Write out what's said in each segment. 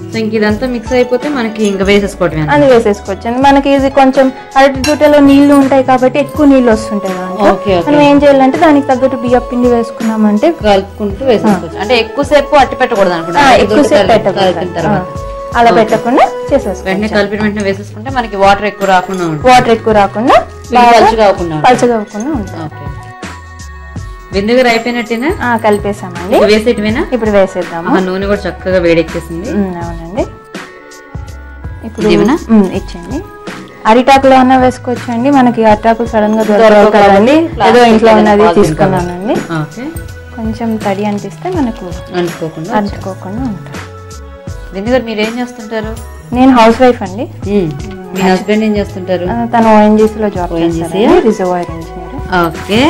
So ఇంక ఇదంతా mix అయిపోతే మనకి ఇంకా వేసేసుకోవటమే అది వేసేసుకోవచ్చు అండి మనకి ఇది కొంచెం అరటి దూటలో నీళ్లు ఉంటాయి కాబట్టి ఎక్కువ నీళ్లు వస్తుంటాయి దాంట్లో ఓకే ఓకే మనం ఏం చేయాలంటే దానికి తగ్గట్టు బియ్యం పిండి వేసుకున్నామంటే కలుపుకుంటూ వేసేసుకోవచ్చు అంటే ఎక్కువసేపు అట్టి పెట్టకూడదు అనుకుంటా ఆ, అరటి దూట ఎక్కువసేపు కలి- పెట్టకూడదు. కలిపిన తర్వాత ఆ, అలా పెట్టకుండా చేసేసుకోవచ్చు వెంటనే కలిపిన వెంటనే వేసేసుకుంటే మనకి వాటర్ ఎక్కువ రాకుండా ఉంటుంది వాటర్ ఎక్కువ రాకుండా ఇది పలుచగా అవ్వకుండా ఉంటుంది. పలచగా అవ్వకుండా ఉంటుంది ఓకే బిందు గారు అయిపోయినట్టేనా ఆ, కలిపేసామండి ఇది వేసేటివేనా ఇప్పుడు వేసేద్దాము ఆ నూనె కూడా చక్కగా వేడెక్కేసింది ఉమ్, అవునండి ఇప్పుడు ఇదేనా? ఉమ్, ఇచ్చేయండి అరిటాకులో అన్న వేసుకోవచ్చు అండి మనకి అరిటాకులు సడన్ గా దొరకవు దొరకవు కదండి కాబట్టి ఏదో plastic ఇంట్లో ఉన్నది పాలు తీసుకున్నానండి ఓకే కొంచెం తడి అనిపిస్తే మనకు అనుకోకుండా అంటుకోకుండా ఉంటుంది బిందు గారు మీరు ఏం చేస్తుంటారు నేను హౌస్ వైఫ్ అండి మీ హస్బెండ్ ఏం చేస్తుంటారు ఆ, తను ఓఎన్జీసీ లో జాబ్ ONGC? చేస్తారండి రిజర్వాయర్ ఇంజనీర్ ఓకే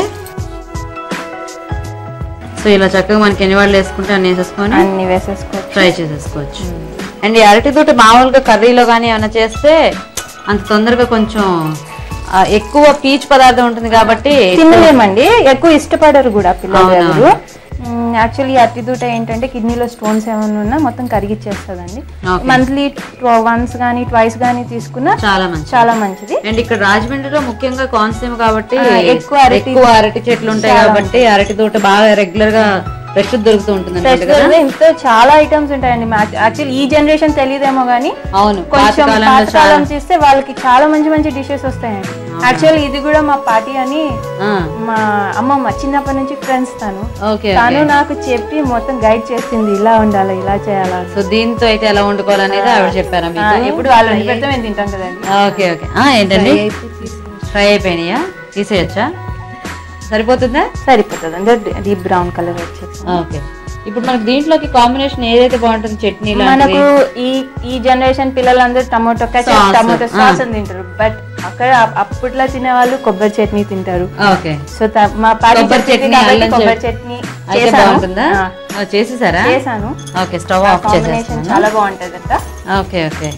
సో ఇలా చక్కగా మనకి ఎన్ని వాళ్ళు వేసుకుంటే అన్ని వేసేసుకొని అన్ని వేసేసుకోవచ్చు ఫ్రై చేసేసుకోవచ్చు అండ్ ఈ అరటి తోట మామూలుగా కర్రీలో కానీ ఏమైనా చేస్తే అంత తొందరగా కొంచెం ఆ, ఎక్కువ పీచు పదార్థం ఉంటుంది కాబట్టి తినలేమండి ఎక్కువ ఇష్టపడరు కూడా పిల్లలు అవునా? ఎవరు యాక్చువల్లీ అట్టి దూట ఏంటంటే కిడ్నీలో స్టోన్స్ ఏమైనా ఉన్నా మొత్తం కరిగిచ్చేస్తుందండి Okay. మంత్లీ వన్స్ కానీ ట్వైస్ కానీ తీసుకున్నా చాలా మంచి చాలా మంచిది అండ్ ఇక్కడ రాజమండ్రిలో ముఖ్యంగా కోనసీమ కాబట్టి ఆ, ఎక్కువ అరటి- ఎక్కువ అరటి చెట్లు ఉంటాయి కాబట్టి అరటి తోట బాగా రెగ్యులర్ గా ఫ్రెష్ దొరుకుతూ ఉంటుంది అనమాట కదా Festival లో ఇంత చాలా ఐటమ్స్ ఉంటాయండి యాక్చువల్లీ ఈ జనరేషన్ తెలియదేమో కానీ అవును కొంచెం పాతకాలంలో చాలా పాతకాలం చేస్తే వాళ్ళకి చాలా మంచి మంచి డిషెస్ వస్తాయండి యాక్చువల్లీ ఇది కూడా మా పార్టీ అని ఆ, మా అమ్మమ్మ చిన్నప్పటి నుంచి ఫ్రెండ్స్ తను ఓకే తను నాకు చెప్పి మొత్తం గైడ్ చేసింది ఇలా ఉండాలి ఇలా చేయాలా సో దీంతో అయితే ఎలా వండుకోవాలనేది ఆవిడ చెప్పారా ఆ, మీకు ఇప్పుడు వాళ్ళు వండి పెడితే మేము తింటాం కదండి ఓకే ఓకే ఆ, ఏంటండి ఫ్రై అయిపోయినాయా తీసేయచ్చా సరిపోతుందా సరిపోతుంది అంటే డీప్ బ్రౌన్ కలర్ వచ్చేసి ఓకే ఇప్పుడు మనకి దీంట్లోకి కాంబినేషన్ ఏదైతే బాగుంటుంది చట్నీ మనకు ఈ ఈ జనరేషన్ పిల్లలందరూ టమాటో Sauce, ketchup, టమాటో ఆ. సాస్ అని తింటారు బట్ అక్కడ అప్- అప్పట్లో తినే వాళ్ళు కొబ్బరి చట్నీ తింటారు ఓకే సో త- మా పార్టీ కొబ్బరి చెప్పింది చట్నీ, కాబట్టి అల్లం కొబ్బరి చట్నీ. చట్నీ అయితే చేశాను. బాగుంటుందా ఆ, ఆ, చేసేసారా చేశాను ఓకే స్టవ్ ఆఫ్ కాంబినేషన్ చేసేస్తాను చాలా బాగుంటది అంట ఓకే ఓకే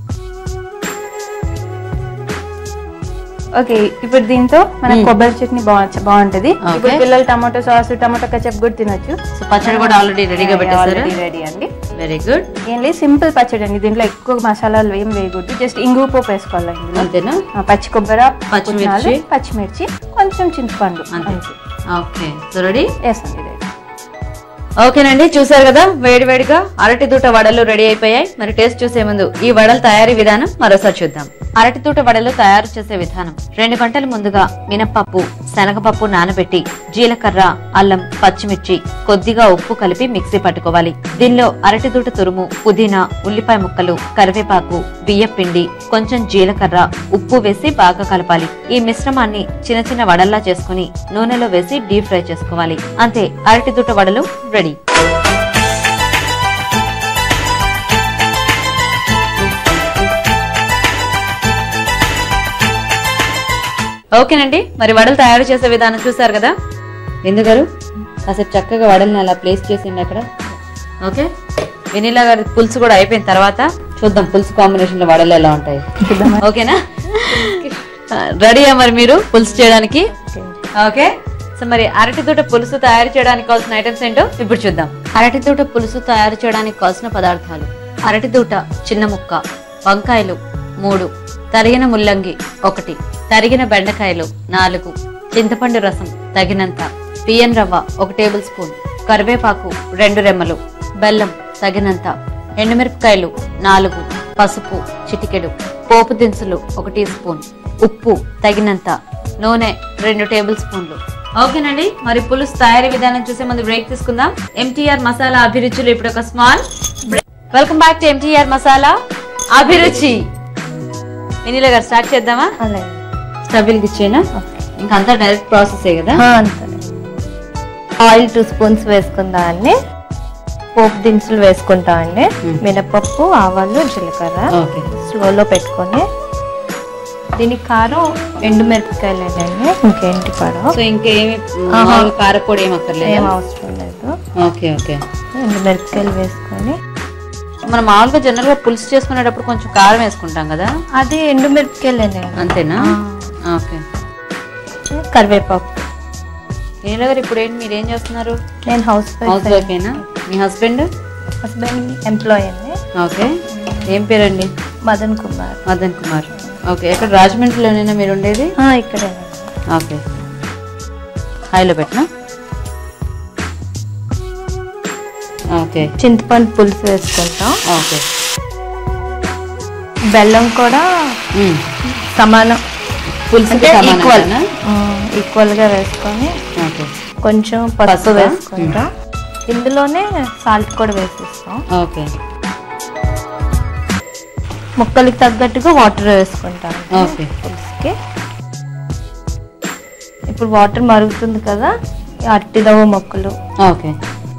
ఓకే ఇప్పుడు దీంతో మనకు కొబ్బరి చట్నీ బాగు- బాగుంటది ఇప్పుడు పిల్లలు టమాటో సాస్ టమాటో కచప్ కూడా తినొచ్చు సో పచ్చడి కూడా ఆల్రెడీ రెడీగా పెట్టేసారా రెడీ అండి వెరీ గుడ్ ఏం లేదు సింపుల్ పచ్చడి అండి దీంట్లో ఎక్కువ మసాలాలు ఏం వేయకూడదు జస్ట్ ఇంగు పోపు వేసుకోవాలి ఇందులో అంతేనా ఆ, పచ్చి కొబ్బరి పచ్చిమిర్చి. పుట్నాలు, పచ్చిమిర్చి కొంచెం చింతపండు అంతే అంతే ఓకే సో రెడీ వేస్తాను ఇది ఓకేనండి చూసారు కదా వేడి వేడిగా అరటి దూట వడలు రెడీ అయిపోయాయి మరి టేస్ట్ చూసే ముందు ఈ వడల తయారీ విధానం మరోసారి చూద్దాం అరటి దూట వడలు తయారు చేసే విధానం రెండు గంటల ముందుగా మినప్పప్పు శనగపప్పు నానబెట్టి జీలకర్ర అల్లం పచ్చిమిర్చి కొద్దిగా ఉప్పు కలిపి మిక్సీ పట్టుకోవాలి దీనిలో అరటి దూట తురుము పుదీనా ఉల్లిపాయ ముక్కలు కరివేపాకు బియ్యం పిండి కొంచెం జీలకర్ర ఉప్పు వేసి బాగా కలపాలి ఈ మిశ్రమాన్ని చిన్న చిన్న వడల్లా చేసుకుని నూనెలో వేసి డీప్ ఫ్రై చేసుకోవాలి అంతే అరటి దూట వడలు రెడీ ఓకేనండి మరి వడలు తయారు చేసే విధానం చూసారు కదా ఎందుగారు కాసేపు చక్కగా వడల్ని అలా ప్లేస్ చేసిండి అక్కడ ఓకే వెనిలా గారి పులుసు కూడా అయిపోయిన తర్వాత చూద్దాం పులుసు కాంబినేషన్ లో వడలు ఎలా ఉంటాయి ఓకేనా రెడీయా మరి మీరు పులుసు చేయడానికి ఓకే సో మరి అరటితోట పులుసు తయారు చేయడానికి కావాల్సిన ఐటమ్స్ ఏంటో ఇప్పుడు చూద్దాం అరటితోట పులుసు తయారు చేయడానికి కావాల్సిన పదార్థాలు అరటిదూట చిన్న ముక్క వంకాయలు మూడు తరిగిన ముల్లంగి ఒకటి తరిగిన బెండకాయలు నాలుగు చింతపండు రసం తగినంత బియ్యం రవ్వ ఒక టేబుల్ స్పూన్ కరివేపాకు రెండు రెమ్మలు బెల్లం తగినంత ఎండుమిరపకాయలు నాలుగు పసుపు చిటికెడు పోపు దినుసులు ఒక టీ స్పూన్ ఉప్పు తగినంత నూనె రెండు టేబుల్ స్పూన్లు ఓకేనండి మరి పులుసు తయారీ విధానం చూసే ముందు బ్రేక్ తీసుకుందాం ఎంటీఆర్ మసాలా అభిరుచులు ఇప్పుడు ఒక small welcome back to MTR మసాలా అభిరుచి వెనీలా గారు స్టార్ట్ చేద్దామా అలాగే స్టవ్ ఇచ్చేనా ఇంకా అంతా డైరెక్ట్ ప్రాసెస్ కదా అంతే ఆయిల్ టూ స్పూన్స్ వేసుకుందా అండి పోపు దినుసులు వేసుకుంటా అండి మినపప్పు ఆవాలు జీలకర్ర ఓకే స్లోలో పెట్టుకొని దీనికి కారం ఎండు మిరపకాయలు అండి ఇంకేంటి పడవ సో ఇంకేమి మామూలు కారపొడి ఏం అక్కర్లేదు ఏం అవసరం లేదు ఓకే ఓకే ఎండు మిరపకాయలు వేసుకొని మనం మామూలుగా జనరల్ గా పులుసు చేసుకునేటప్పుడు కొంచెం కారం వేసుకుంటాం కదా అది ఎండు మిరపకాయలు అంతేనా ఓకే కరివేపాకు వెనీలా గారు ఇప్పుడు ఏంటి మీరు ఏం చేస్తున్నారు నేను హౌస్ హౌస్ వైఫ్ వైఫేనా మీ హస్బెండ్ హస్బెండ్ ఎంప్లాయ్ అండి ఓకే ఏం పేరండి మదన్ కుమార్ మదన్ కుమార్ ఓకే ఎక్కడ రాజమండ్రిలోనేనా మీరు ఉండేది ఆ, ఇక్కడే ఓకే హైలో పెట్టినా ఓకే చింతపండు పులుసు వేసుకుంటాం ఓకే బెల్లం కూడా మ్మ్. సమానం పులుసుకి అంటే ఈక్వల్ సమానంగానా? ఈక్వల్ గా వేసుకొని ఓకే కొంచెం పసుపు పసుపా? వేసుకుంటాం ఇందులోనే సాల్ట్ కూడా వేసేస్తాం ఓకే ముక్కలకి తగ్గట్టుగా వాటర్ వేసుకుంటాం ఓకే పులుసుకి ఇప్పుడు వాటర్ మరుగుతుంది కదా ఈ అరటిదవ్వ మొక్కలు ఓకే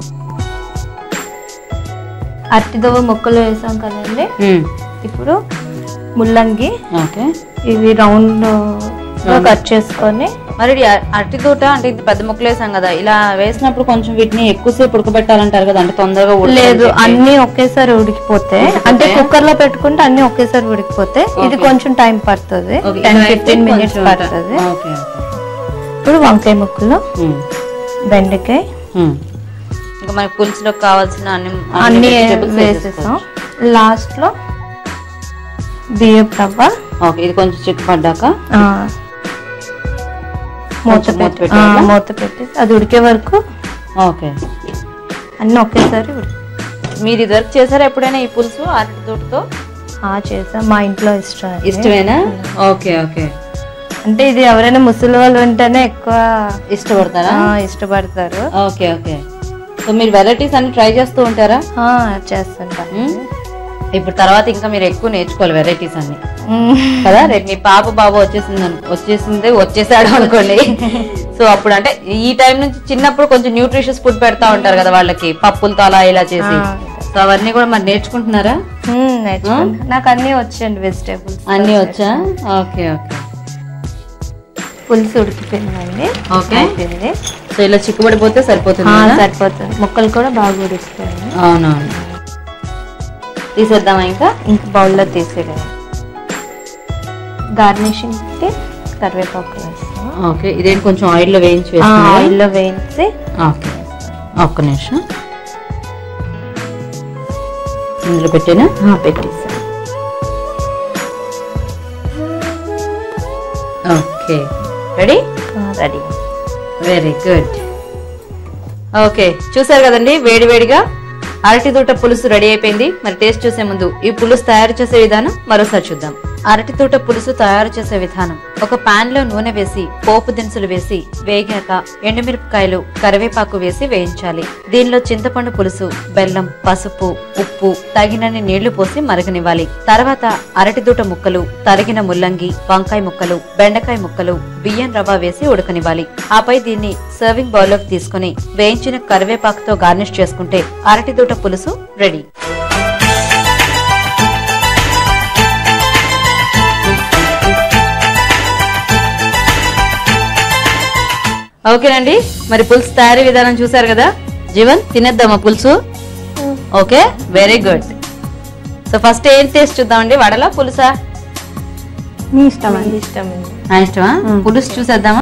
అరటిదవ్వ మొక్కలు వేసాం కదండి మ్మ్. ఇప్పుడు ముల్లంగి ఓకే ఇవి రౌండ్ కట్ చేసుకొని మరి ఇది అ- అరటి తోట అంటే ఇది పెద్ద ముక్కలు వేసాం కదా ఇలా వేసినప్పుడు కొంచెం వీటిని ఎక్కువసేపు ఉడకబెట్టాలంటారు కదా అంటే తొందరగా ఉడకదని లేదు చెప్పి. అన్ని ఒకేసారి ఉడికిపోతే ఉడికిపోతాయా? అంటే కుక్కర్ లో పెట్టుకుంటే అన్ని ఒకేసారి ఉడికిపోతే ఇది Okay. కొంచెం టైం పడుతుంది ఓకే, టెన్ ఇలా అయితే ఫిఫ్టీన్ మినిట్స్ కొంచెం పడుతుంది ఓకే ఓకే ఇప్పుడు వంకాయ ముక్కలు మ్మ్. బెండకాయ మ్మ్. ఇంకా మనకి పులుసులో కావాల్సిన అన్ని అన్ని vegetables వేసేసాం లాస్ట్ లో బియ్యం రవ్వ ఓకే ఇది కొంచెం చిక్కుపడ్డాక ఆ, మూత కొంచెం మూత పెట్టి పెట్టాలా? ఆ, మూత పెట్టి అది ఉడికే వరకు ఓకే అన్ని ఒకేసారి ఉడికి మీరు ఇదివరకు చేశారా ఎప్పుడైనా ఈ పులుసు అరటి తోటతో ఆ చేసాం మా ఇంట్లో ఇష్టం అది. ఇష్టమేనా ఓకే ఓకే అంటే ఇది ఎవరైనా ముసలి వాళ్ళు ఉంటేనే ఎక్కువ ఇష్టపడతారా ఆ, ఇష్టపడతారు ఓకే ఓకే సో మీరు వెరైటీస్ అన్ని ట్రై చేస్తూ ఉంటారా ఆ, చేస్తుంటాం మ్మ్? ఇప్పుడు తర్వాత ఇంకా మీరు ఎక్కువ నేర్చుకోవాలి వెరైటీస్ అన్ని మ్మ్. కదా రేపు మీ పాప బాబు వచ్చేసింది అను- వచ్చేసింది వచ్చేసాడు అనుకోండి సో అప్పుడు అంటే ఈ టైం నుంచి చిన్నప్పుడు కొంచెం న్యూట్రిషియస్ ఫుడ్ పెడతా ఉంటారు కదా వాళ్ళకి పప్పులతో అలా ఇలా చేసి ఆ. సో అవన్నీ కూడా మరి నేర్చుకుంటున్నారా మ్మ్, నేర్చుకుంటా. నాకు అన్ని వచ్చండి వెజిటేబుల్స్ అన్నీ వచ్చా ఓకే ఓకే పులుసు ఉడికిపోయిందండి ఓకే. అయిపోయింది సో ఇలా చిక్కుబడిపోతే సరిపోతుంది ఆ, కదా? సరిపోతుంది ముక్కలు కూడా బాగా ఉడికిపోయింది అవునవును తీసేద్దామా ఇంకా ఇంక బౌల్లో తీసేయడం గార్నిషింగ్ కి కరివేపాకు వేస్తాం ఓకే ఇదేంటి కొంచెం ఆయిల్లో వేయించి ఆ, వేస్తున్నారా? ఆయిల్లో వేయించి ఓకే ఒక్క నిమిషం ఇందులో పెట్టేనా ఆ, పెట్టేసాం okay ready ready very good okay చూసారు కదండి వేడివేడిగా అరటి తోట పులుసు రెడీ అయిపోయింది మరి టేస్ట్ చూసే ముందు ఈ పులుసు తయారు చేసే విధానం మరోసారి చూద్దాం అరటి తోట పులుసు తయారు చేసే విధానం ఒక పాన్ లో నూనె వేసి పోపు దినుసులు వేసి వేగాక ఎండుమిరపకాయలు కరివేపాకు వేసి వేయించాలి దీనిలో చింతపండు పులుసు బెల్లం పసుపు ఉప్పు తగినన్ని నీళ్లు పోసి మరగనివ్వాలి తర్వాత అరటి దూట ముక్కలు తరిగిన ముల్లంగి వంకాయ ముక్కలు బెండకాయ ముక్కలు బియ్యం రవ్వ వేసి ఉడకనివ్వాలి ఆపై దీన్ని సర్వింగ్ బౌల్లోకి తీసుకుని వేయించిన కరివేపాకుతో గార్నిష్ చేసుకుంటే అరటి దూట పులుసు రెడీ ఓకేనండి మరి పులుసు తయారీ విధానం చూసారు కదా జీవన్ తినేద్దామా పులుసు okay very good so first ఏం టేస్ట్ చూద్దామండి వడలా పులుసా మీ ఇష్టం అండి ఇష్టం నా ఇష్టమా పులుసు చూసేద్దామా